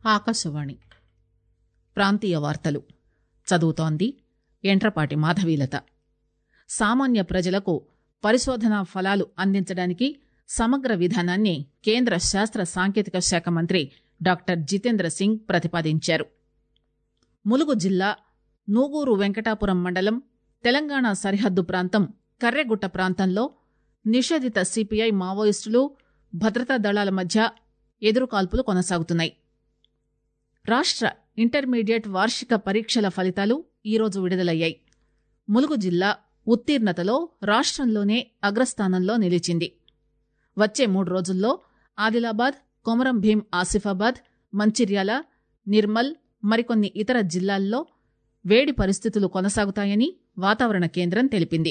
ఆకాశవాణి ప్రాంతీయ వార్తలు చదువుతోంది ఎంట్రపాటి మాధవీలత సామాన్య ప్రజలకు పరిశోధనా ఫలాలు అందించడానికి సమగ్ర విధానాన్ని కేంద్ర శాస్త్ర సాంకేతిక శాఖ మంత్రి డాక్టర్ జితేంద్ర సింగ్ ప్రతిపాదించారు ములుగు జిల్లా నూగూరు వెంకటాపురం మండలం తెలంగాణ సరిహద్దు ప్రాంతం కర్రెగుట్ట ప్రాంతంలో నిషేధిత సిపిఐ మావోయిస్టులు భద్రతా దళాల మధ్య ఎదురుకాల్పులు కొనసాగుతున్నాయి రాష్ట్ర ఇంటర్మీడియట్ వార్షిక పరీక్షల ఫలితాలు ఈరోజు విడుదలయ్యాయి ములుగు జిల్లా ఉత్తీర్ణతలో రాష్ట్రంలోనే అగ్రస్థానంలో నిలిచింది వచ్చే మూడు రోజుల్లో ఆదిలాబాద్ కొమరం భీం ఆసిఫాబాద్ మంచిర్యాల నిర్మల్ మరికొన్ని ఇతర జిల్లాల్లో వేడి పరిస్థితులు కొనసాగుతాయని వాతావరణ కేంద్రం తెలిపింది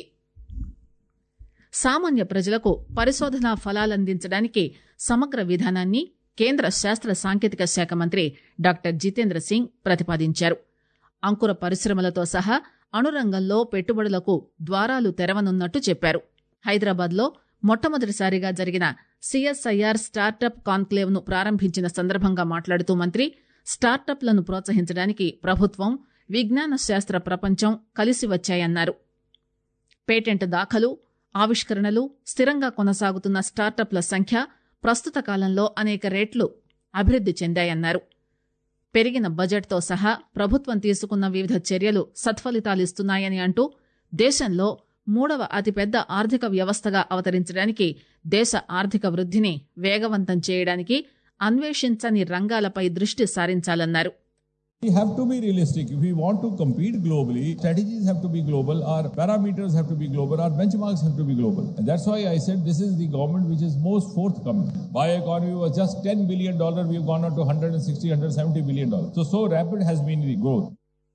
సామాన్య ప్రజలకు పరిశోధనా ఫలాలందించడానికి సమగ్ర విధానాన్ని కేంద్ర శాస్త్ర సాంకేతిక శాఖ మంత్రి డాక్టర్ జితేంద్ర సింగ్ ప్రతిపాదించారు అంకుర పరిశ్రమలతో సహా అణురంగంలో పెట్టుబడులకు ద్వారాలు తెరవనున్నట్టు చెప్పారు హైదరాబాద్లో మొట్టమొదటిసారిగా జరిగిన సిఎస్ఐఆర్ స్టార్టప్ కాన్క్లేవ్ ను ప్రారంభించిన సందర్భంగా మాట్లాడుతూ మంత్రి స్టార్టప్లను ప్రోత్సహించడానికి ప్రభుత్వం విజ్ఞాన శాస్త్ర ప్రపంచం కలిసి వచ్చాయన్నారు పేటెంట్ దాఖలు ఆవిష్కరణలు స్థిరంగా కొనసాగుతున్న స్టార్టప్ల సంఖ్య ప్రస్తుత కాలంలో అనేక రేట్లు అభివృద్ది చెందాయన్నారు పెరిగిన బడ్జెట్తో సహా ప్రభుత్వం తీసుకున్న వివిధ చర్యలు సత్ఫలితాలిస్తున్నాయని అంటూ దేశంలో మూడవ అతిపెద్ద ఆర్థిక వ్యవస్థగా అవతరించడానికి దేశ ఆర్థిక వృద్ధిని వేగవంతం చేయడానికి అన్వేషించని రంగాలపై దృష్టి సారించాలన్నారు We have to be realistic. If we want to compete globally, strategies have to be global, our parameters have to be global, our benchmarks have to be global. And that's why I said this is the government which is most forthcoming. Bioeconomy was just $10 billion, we've gone on to 160, 170 billion dollars. So, so rapid has been the growth.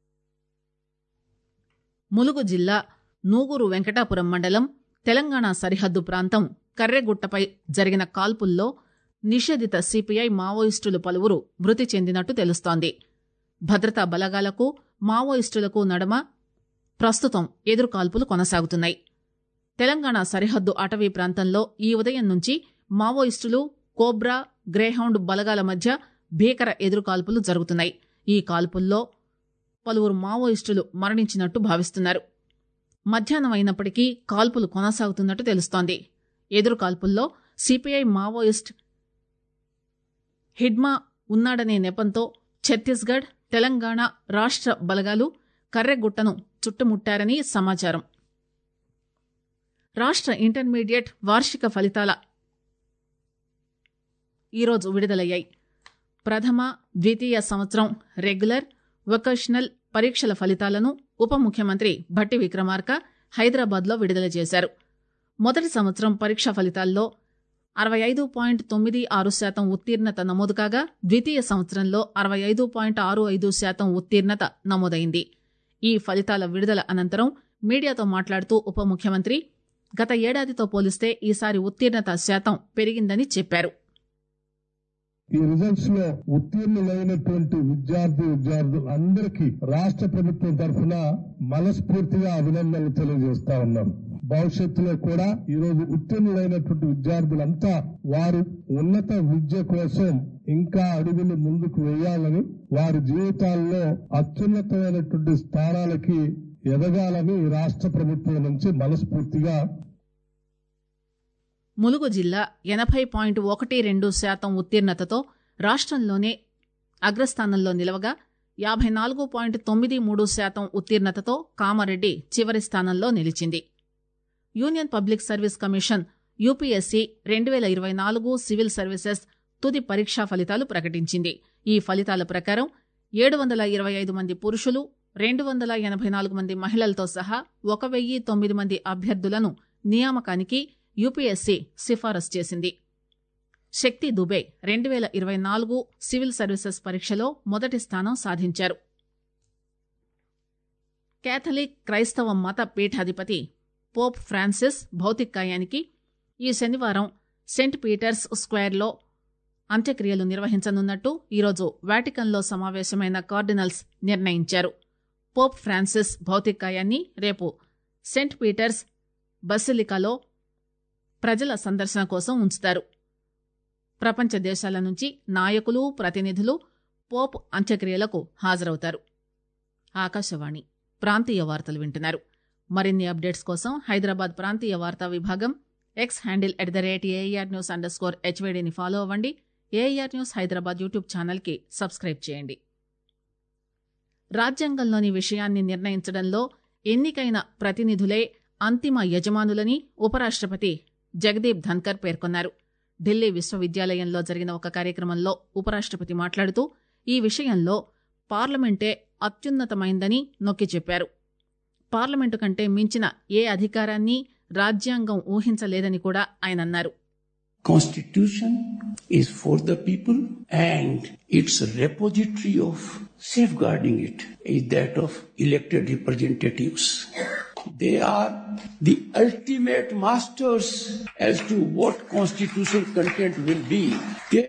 Mulugu జిల్లా నూగూరు వెంకటాపురం మండలం తెలంగాణ సరిహద్దు ప్రాంతం కర్రెగుట్టపై జరిగిన కాల్పుల్లో నిషేధిత CPI మావోయిస్టులు పలువురు మృతి చెందినట్టు తెలుస్తోంది భద్రతా బలగాలకు మావోయిస్టులకు నడమ ప్రస్తుతం ఎదురుకాల్పులు కొనసాగుతున్నాయి తెలంగాణ సరిహద్దు అటవీ ప్రాంతంలో ఈ ఉదయం నుంచి మావోయిస్టులు కోబ్రా గ్రేహౌండ్ బలగాల మధ్య భీకర ఎదురుకాల్పులు జరుగుతున్నాయి ఈ కాల్పుల్లో పలువురు మావోయిస్టులు మరణించినట్టు భావిస్తున్నారు మధ్యాహ్నం అయినప్పటికీ కాల్పులు కొనసాగుతున్నట్టు తెలుస్తోంది ఎదురుకాల్పుల్లో సిపిఐ మావోయిస్ట్ హిడ్మా ఉన్నాడనే నెపంతో ఛత్తీస్గఢ్ తెలంగాణ రాష్ట్ర బలగాలు కర్రెగుట్టను చుట్టుముట్టారని సమాచారం రాష్ట్ర ఇంటర్మీడియట్ వార్షిక ఫలితాల ఈరోజు విడుదలయ్యాయి ప్రథమ ద్వితీయ సంవత్సరం రెగ్యులర్ వొకేషనల్ పరీక్షల ఫలితాలను ఉప ముఖ్యమంత్రి భట్టి విక్రమార్క హైదరాబాద్లో విడుదల చేశారు మొదటి సంవత్సరం పరీక్ష ఫలితాల్లో అరవై ఐదు పాయింట్ తొమ్మిది ఆరు శాతం ఉత్తీర్ణత నమోదు కాగా ద్వితీయ సంవత్సరంలో అరవై ఐదు పాయింట్ ఆరు ఐదు శాతం ఉత్తీర్ణత నమోదైంది ఈ ఫలితాల విడుదల అనంతరం మీడియాతో మాట్లాడుతూ ఉప ముఖ్యమంత్రి గత ఏడాదితో పోలిస్తే ఈసారి ఉత్తీర్ణత శాతం పెరిగిందని చెప్పారు ఈ రిజల్ట్స్ లో ఉత్తీర్ణులైనటువంటి విద్యార్థి విద్యార్థులు అందరికీ రాష్ట్ర ప్రభుత్వం తరఫున మనస్ఫూర్తిగా అభినందనలు తెలియజేస్తా ఉన్నాం భవిష్యత్తులో కూడా ఈ రోజు ఉత్తీర్ణులైనటువంటి విద్యార్థులంతా వారు ఉన్నత విద్య కోసం ఇంకా అడుగులు ముందుకు వేయాలని వారి జీవితాల్లో అత్యున్నతమైనటువంటి స్థానాలకి ఎదగాలని రాష్ట్ర ప్రభుత్వం నుంచి మనస్ఫూర్తిగా ములుగు జిల్లా ఎనభై పాయింట్ ఒకటి రెండు శాతం ఉత్తీర్ణతతో రాష్ట్రంలోనే అగ్రస్థానంలో నిలవగా యాభై నాలుగు పాయింట్ తొమ్మిది మూడు శాతం ఉత్తీర్ణతతో కామారెడ్డి చివరి స్థానంలో నిలిచింది Union Public Service Commission UPSC రెండు వేల ఇరవై నాలుగు సివిల్ సర్వీసెస్ తుది పరీక్షా ఫలితాలు ప్రకటించింది ఈ ఫలితాల ప్రకారం ఏడు వందల ఇరవై ఐదు మంది పురుషులు రెండు వందల ఎనభై నాలుగు మంది మహిళలతో సహా ఒక వెయ్యి తొమ్మిది మంది అభ్యర్థులను నియామకానికి యూపీఎస్సీ సిఫారసు చేసింది శక్తి దుబే రెండు వేల ఇరవై నాలుగు సివిల్ సర్వీసెస్ పరీక్షలో మొదటి స్థానం సాధించారు కేథలిక్ క్రైస్తవ మత పీఠాధిపతి పోప్ ఫ్రాన్సిస్ భౌతికాయానికి ఈ శనివారం సెంట్ పీటర్స్ స్క్వేర్లో అంత్యక్రియలు నిర్వహించనున్నట్టు ఈరోజు వాటికన్లో సమావేశమైన కార్డినల్స్ నిర్ణయించారు పోప్ ఫ్రాన్సిస్ భౌతికాయాన్ని రేపు సెంట్ పీటర్స్ బసిలికాలో ప్రజల సందర్శన కోసం ఉంచుతారు ప్రపంచ దేశాల నుంచి నాయకులు ప్రతినిధులు పోప్ అంత్యక్రియలకు హాజరవుతారు ఆకాశవాణి ప్రాంతీయ వార్తలు వింటున్నారు మరిన్ని అప్డేట్స్ కోసం హైదరాబాద్ ప్రాంతీయ వార్తా విభాగం X handle at the rate AIR news underscore హెచ్వేడిని ఫాలో అవ్వండి ఏఆర్ న్యూస్ హైదరాబాద్ యూట్యూబ్ ఛానల్కి సబ్స్క్రైబ్ చేయండి రాజ్యాంగంలోని విషయాన్ని నిర్ణయించడంలో ఎన్నికైన ప్రతినిధులే అంతిమ యజమానులని ఉపరాష్టపతి జగదీప్ ధన్కర్ పేర్కొన్నారు ఢిల్లీ విశ్వవిద్యాలయంలో జరిగిన ఒక కార్యక్రమంలో ఉపరాష్టపతి మాట్లాడుతూ ఈ విషయంలో పార్లమెంటే అత్యున్నతమైందని నొక్కి చెప్పారు పార్లమెంటు కంటే మించిన ఏ అధికారాన్ని రాజ్యాంగం ఊహించలేదని కూడా ఆయన అన్నారు Constitution is for the people and its repository of safeguarding it is that of elected representatives. They are the ultimate masters as to what constitution content will be. They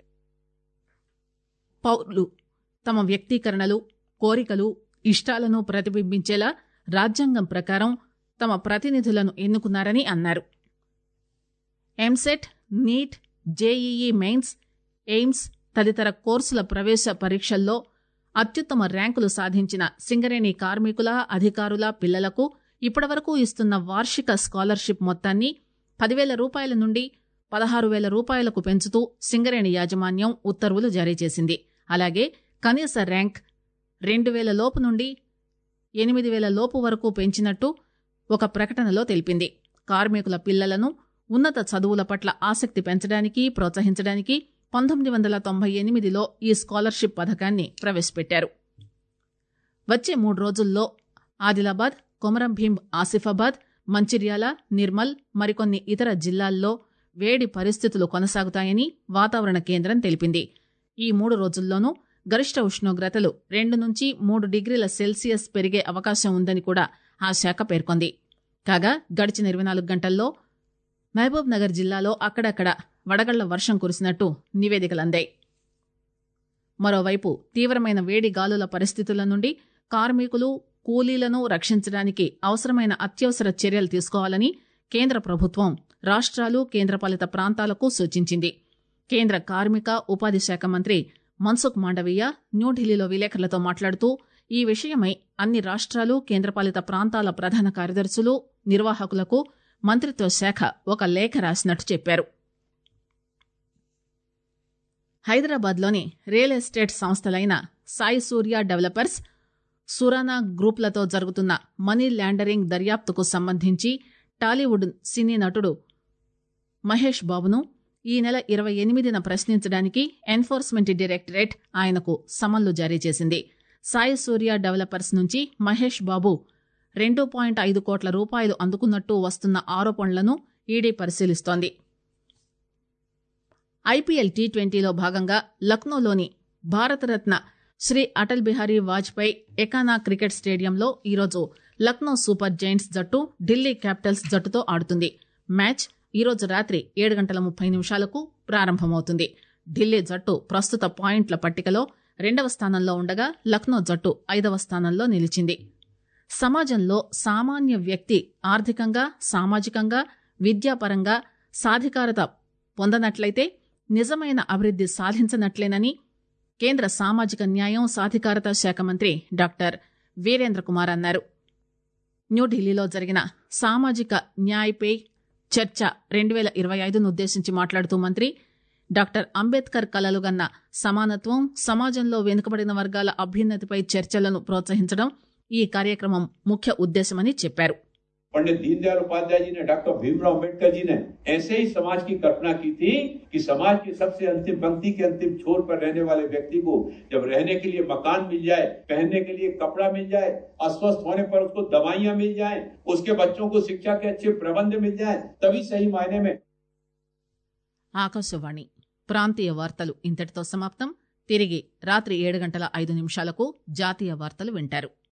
పౌరులు తమ వ్యక్తీకరణలు కోరికలు ఇష్టాలను ప్రతిబింబించేలా రాజ్యాంగం ప్రకారం తమ ప్రతినిధులను ఎన్నుకున్నారని అన్నారు EAMCET NEET JEE Mains AIIMS తదితర కోర్సుల ప్రవేశ పరీక్షల్లో అత్యుత్తమ ర్యాంకులు సాధించిన సింగరేణి కార్మికుల అధికారుల పిల్లలకు ఇప్పటివరకు ఇస్తున్న వార్షిక స్కాలర్షిప్ మొత్తాన్ని పదివేల రూపాయల నుండి పదహారు వేల రూపాయలకు పెంచుతూ సింగరేణి యాజమాన్యం ఉత్తర్వులు జారీ చేసింది అలాగే కనీస ర్యాంక్ రెండు వేల లోపు నుండి ఎనిమిది వేల లోపు వరకు పెంచినట్టు ఒక ప్రకటనలో తెలిపింది కార్మికుల పిల్లలను ఉన్నత చదువుల పట్ల ఆసక్తి పెంచడానికి ప్రోత్సహించడానికి పంతొమ్మిది వందల తొంభై ఎనిమిదిలో ఈ స్కాలర్షిప్ పథకాన్ని ప్రవేశపెట్టారు వచ్చే మూడు రోజుల్లో ఆదిలాబాద్ కొమరంభీం ఆసిఫాబాద్ మంచిర్యాల నిర్మల్ మరికొన్ని ఇతర జిల్లాల్లో వేడి పరిస్థితులు కొనసాగుతాయని వాతావరణ కేంద్రం తెలిపింది ఈ మూడు రోజుల్లోనూ గరిష్ట ఉష్ణోగ్రతలు రెండు నుంచి మూడు డిగ్రీల సెల్సియస్ పెరిగే అవకాశం ఉందని కూడా ఆ శాఖ పేర్కొంది కాగా గడిచిన ఇరవై నాలుగు గంటల్లో మహబూబ్ నగర్ జిల్లాలో అక్కడక్కడ వడగళ్ల వర్షం కురిసినట్టు నివేదికలందాయి మరోవైపు తీవ్రమైన వేడి గాలుల పరిస్థితుల నుండి కార్మికులు కూలీలను రక్షించడానికి అవసరమైన అత్యవసర చర్యలు తీసుకోవాలని కేంద్ర ప్రభుత్వం రాష్ట్రాలు కేంద్రపాలిత ప్రాంతాలకు సూచించింది కేంద్ర కార్మిక ఉపాధి శాఖ మంత్రి మన్సుఖ్ మాండవీయ న్యూఢిల్లీలో విలేకరులతో మాట్లాడుతూ ఈ విషయమై అన్ని రాష్ట్రాలు కేంద్రపాలిత ప్రాంతాల ప్రధాన కార్యదర్శులు నిర్వాహకులకు మంత్రిత్వ శాఖ ఒక లేఖ రాసినట్టు చెప్పారు హైదరాబాద్లోని రియల్ ఎస్టేట్ సంస్థలైన సాయి సూర్య డెవలపర్స్ సురానా గ్రూప్లతో జరుగుతున్న మనీ ల్యాండరింగ్ దర్యాప్తుకు సంబంధించి టాలీవుడ్ సినీ నటుడు మహేష్ బాబును ఈ నెల ఇరవై ఎనిమిదిన ప్రశ్నించడానికి ఎన్ఫోర్స్మెంట్ డైరెక్టరేట్ ఆయనకు సమన్లు జారీ చేసింది సాయి సూర్య డెవలపర్స్ నుంచి మహేష్ బాబు రెండు పాయింట్ ఐదు కోట్ల రూపాయలు అందుకున్నట్టు వస్తున్న ఆరోపణలను ఈడీ పరిశీలిస్తోంది ఐపీఎల్ టీ ట్వంటీలో భాగంగా లక్నోలోని భారతరత్న శ్రీ అటల్ బిహారీ వాజ్పేయి ఎకానా క్రికెట్ స్టేడియంలో ఈరోజు లక్నో సూపర్ జైంట్స్ జట్టు ఢిల్లీ క్యాపిటల్స్ జట్టుతో ఆడుతుంది మ్యాచ్ ఈరోజు రాత్రి ఏడు గంటల ముప్పై నిమిషాలకు ప్రారంభమవుతుంది ఢిల్లీ జట్టు ప్రస్తుత పాయింట్ల పట్టికలో రెండవ స్థానంలో ఉండగా లక్నో జట్టు ఐదవ స్థానంలో నిలిచింది సమాజంలో సామాన్య వ్యక్తి ఆర్థికంగా సామాజికంగా విద్యాపరంగా సాధికారత పొందనట్లయితే నిజమైన అభివృద్ది సాధించనట్లేనని కేంద్ర సామాజిక న్యాయం సాధికారత శాఖ మంత్రి డాక్టర్ వీరేంద్ర కుమార్ అన్నారు న్యూఢిల్లీలో జరిగిన సామాజిక న్యాయపై చర్చ రెండు వేల ఇరవై ఐదును ఉద్దేశించి మాట్లాడుతూ మంత్రి డాక్టర్ అంబేద్కర్ కలలుగన్న సమానత్వం సమాజంలో వెనుకబడిన వర్గాల అభ్యున్నతిపై చర్చలను ప్రోత్సహించడం ఈ కార్యక్రమం ముఖ్య ఉద్దేశమని చెప్పారు पंडित दीनदयाल उपाध्याय जी ने डॉक्टर भीमराव अम्बेडकर जी ने ऐसे ही समाज की कल्पना की थी कि समाज की सबसे अंतिम पंक्ति के अंतिम छोर पर रहने वाले व्यक्ति को जब रहने के लिए मकान मिल जाए पहनने के लिए कपड़ा मिल जाए अस्वस्थ होने पर उसको दवाइयां मिल जाए उसके बच्चों को शिक्षा के अच्छे प्रबंध मिल जाए तभी सही मायने में ఆకాశవాణి ప్రాంతీయ వార్తలు ఇంతటితో సమాప్తం తిరిగి రాత్రి ఏడు గంటల ఐదు నిమిషాలకు జాతీయ వార్తలు వింటారు